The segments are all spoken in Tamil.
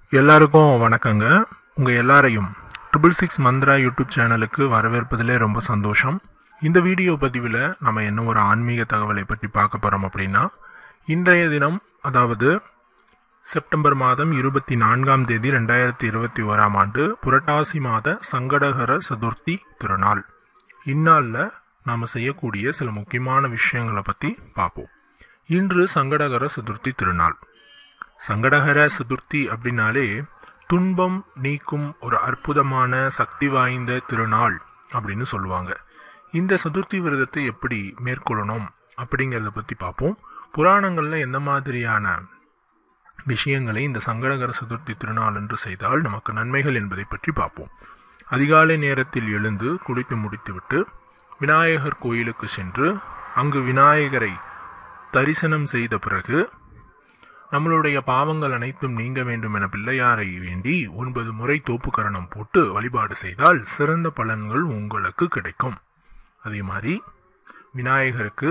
எல்லாருக்கும் வணக்கங்க உங்கள் எல்லாரையும் ட்ரிபிள் சிக்ஸ் மந்த்ரா யூடியூப் சேனலுக்கு வரவேற்பதிலே ரொம்ப சந்தோஷம் இந்த வீடியோ பதிவில் நம்ம என்ன ஒரு ஆன்மீக தகவலை பற்றி பார்க்க போகிறோம் அப்படின்னா இன்றைய தினம் அதாவது செப்டம்பர் மாதம் இருபத்தி நான்காம் தேதி ரெண்டாயிரத்தி இருபத்தி ஓராம் ஆண்டு புரட்டாசி மாத சங்கடகர சதுர்த்தி திருநாள் இந்நாளில் நாம் செய்யக்கூடிய சில முக்கியமான விஷயங்களை பற்றி பார்ப்போம் இன்று சங்கடகர சதுர்த்தி திருநாள் சங்கடகர சதுர்த்தி அப்படின்னாலே துன்பம் நீக்கும் ஒரு அற்புதமான சக்தி வாய்ந்த திருநாள் அப்படின்னு சொல்லுவாங்க இந்த சதுர்த்தி விரதத்தை எப்படி மேற்கொள்ளணும் அப்படிங்கிறத பற்றி பார்ப்போம் புராணங்களில் எந்த மாதிரியான விஷயங்களை இந்த சங்கடகர சதுர்த்தி திருநாள் என்று செய்தால் நமக்கு நன்மைகள் என்பதை பற்றி பார்ப்போம் அதிகாலை நேரத்தில் எழுந்து குளித்து முடித்துவிட்டு விநாயகர் கோயிலுக்கு சென்று அங்கு விநாயகரை தரிசனம் செய்த பிறகு நம்மளுடைய பாவங்கள் அனைத்தும் நீங்க வேண்டும் என பிள்ளையாரை வேண்டி ஒன்பது முறை தோப்புக்கரணம் போட்டு வழிபாடு செய்தால் சிறந்த பலன்கள் உங்களுக்கு கிடைக்கும் அதே மாதிரி விநாயகருக்கு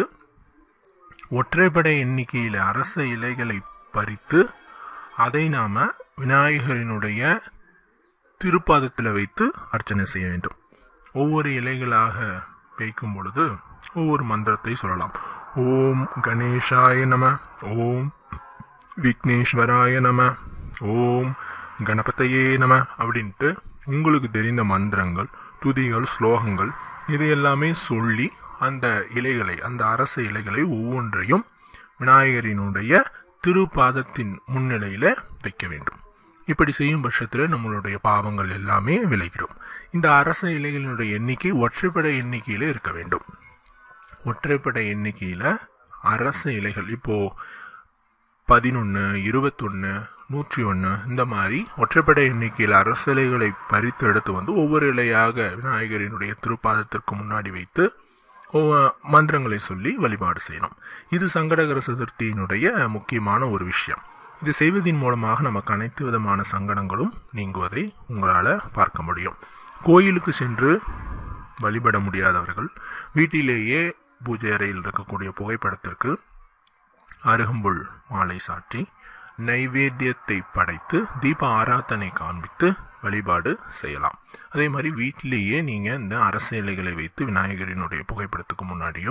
ஒற்றைப்படை எண்ணிக்கையில் அரச இலைகளை பறித்து அதை நாம விநாயகரினுடைய திருப்பாதத்தில் வைத்து அர்ச்சனை செய்ய வேண்டும் ஒவ்வொரு இலைகளாக வைக்கும் பொழுது ஒவ்வொரு மந்திரத்தை சொல்லலாம் ஓம் கணேஷாய நம ஓம் விக்னேஸ்வராய நம ஓம் கணபதையே நம அப்படின்ட்டு உங்களுக்கு தெரிந்த மந்திரங்கள் துதிகள் ஸ்லோகங்கள் இது எல்லாமே சொல்லி அந்த இலைகளை அந்த அரச இலைகளை ஒவ்வொன்றையும் விநாயகரினுடைய திருப்பாதத்தின் முன்னிலையில் வைக்க வேண்டும் இப்படி செய்யும் பட்சத்தில் நம்மளுடைய பாவங்கள் எல்லாமே விலகிடும் இந்த அரச இலைகளினுடைய எண்ணிக்கை ஒற்றைப்படை எண்ணிக்கையில் இருக்க வேண்டும் ஒற்றைப்படை எண்ணிக்கையில் அரச இலைகள் இப்போது பதினொன்று இருபத்தொன்று நூற்றி ஒன்று இந்த மாதிரி ஒற்றைப்படை எண்ணிக்கையில் அரசு இலைகளை பறித்து எடுத்து வந்து ஒவ்வொரு இலையாக விநாயகரினுடைய திருப்பாதத்திற்கு முன்னாடி வைத்து ஒவ்வொ- மந்திரங்களை சொல்லி வழிபாடு செய்யணும் இது சங்கடகர சதுர்த்தியினுடைய முக்கியமான ஒரு விஷயம் இது செய்வதன் மூலமாக நமக்கு அனைத்து விதமான சங்கடங்களும் நீங்குவதை உங்களால் பார்க்க முடியும் கோயிலுக்கு சென்று வழிபட முடியாதவர்கள் வீட்டிலேயே பூஜை அறையில் இருக்கக்கூடிய புகைப்படத்திற்கு அருகம்புல் மாலை சாற்றி நைவேத்தியத்தை படைத்து தீப ஆராதனை காண்பித்து வழிபாடு செய்யலாம் அதே மாதிரி வீட்டிலேயே நீங்கள் இந்த அரச இலைகளை வைத்து விநாயகரினுடைய புகைப்படத்துக்கு முன்னாடியோ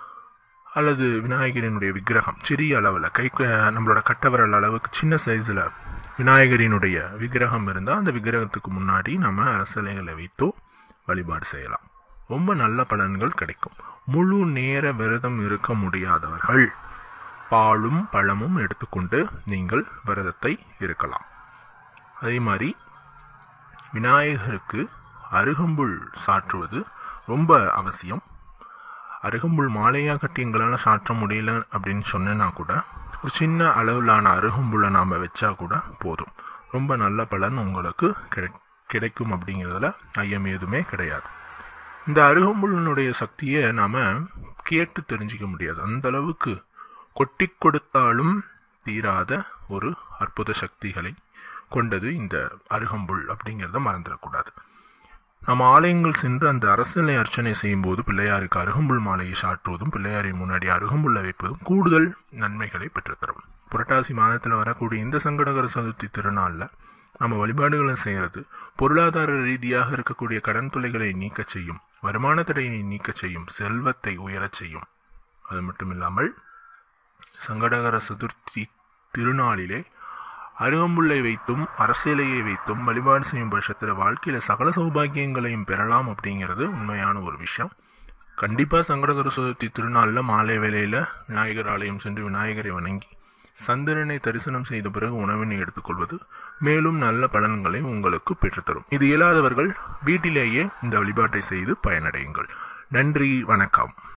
அல்லது விநாயகரினுடைய விக்கிரகம் சிறிய அளவில் கை நம்மளோட கட்டவிரல் அளவுக்கு சின்ன சைஸில் விநாயகரினுடைய விக்கிரகம் இருந்தால் அந்த விக்கிரகத்துக்கு முன்னாடி நம்ம அரச இலைகளை வைத்தோ வழிபாடு செய்யலாம் ரொம்ப நல்ல பலன்கள் கிடைக்கும் முழு நேர விரதம் இருக்க முடியாதவர்கள் பாலும் பழமும் எடுத்துக்கொண்டு நீங்கள் விரதத்தை இருக்கலாம் அதே மாதிரி விநாயகருக்கு அருகம்புல் சாற்றுவது ரொம்ப அவசியம் அருகம்புல் மாலையாக கட்டி எங்களால் சாற்ற முடியல அப்படின்னு சொன்னேன்னா கூட ஒரு சின்ன அளவிலான அருகம்புல்லை நாம் வச்சா கூட போதும் ரொம்ப நல்ல பலன் உங்களுக்கு கிடை கிடைக்கும் அப்படிங்கிறதுல ஐயம் எதுவுமே கிடையாது இந்த அருகம்புல்லினுடைய சக்தியை நாம் கேட்டு தெரிஞ்சிக்க முடியாது அந்த அளவுக்கு கொட்டி கொடுத்தாலும் தீராத ஒரு அற்புத சக்திகளை கொண்டது இந்த அருகம்புல் அப்படிங்கிறத மறந்துடக்கூடாது நம்ம ஆலயங்கள் சென்று அந்த அரசியலை அர்ச்சனை செய்யும்போது பிள்ளையாருக்கு அருகம்புல் மாலையை சாற்றுவதும் பிள்ளையாரின் முன்னாடி அருகம்புல்லை வைப்பதும் கூடுதல் நன்மைகளை பெற்றுத்தரும் புரட்டாசி மாதத்தில் வரக்கூடிய இந்த சங்கடகர சதுர்த்தி திருநாளில் நம்ம வழிபாடுகளை செய்கிறது பொருளாதார ரீதியாக இருக்கக்கூடிய கடன் தொல்லைகளை நீக்கச் செய்யும் வருமான தடையை நீக்கச் செய்யும் செல்வத்தை உயரச் செய்யும் அது மட்டும் இல்லாமல் சங்கடகர சதுர்த்தி திருநாளிலே அருகம்புல்லை வைத்தும் அரசியலையை வைத்தும் வழிபாடு செய்யும் பட்சத்தில் வாழ்க்கையில் சகல சௌபாகியங்களையும் பெறலாம் அப்படிங்கிறது உண்மையான ஒரு விஷயம் கண்டிப்பாக சங்கடகர சதுர்த்தி திருநாளில் மாலை வேளையில் விநாயகர் ஆலயம் சென்று விநாயகரை வணங்கி சந்திரனை தரிசனம் செய்த பிறகு உணவினை எடுத்துக்கொள்வது மேலும் நல்ல பலன்களை உங்களுக்கு பெற்றுத்தரும் இது இயலாதவர்கள் வீட்டிலேயே இந்த வழிபாட்டை செய்து பயனடையுங்கள் நன்றி வணக்கம்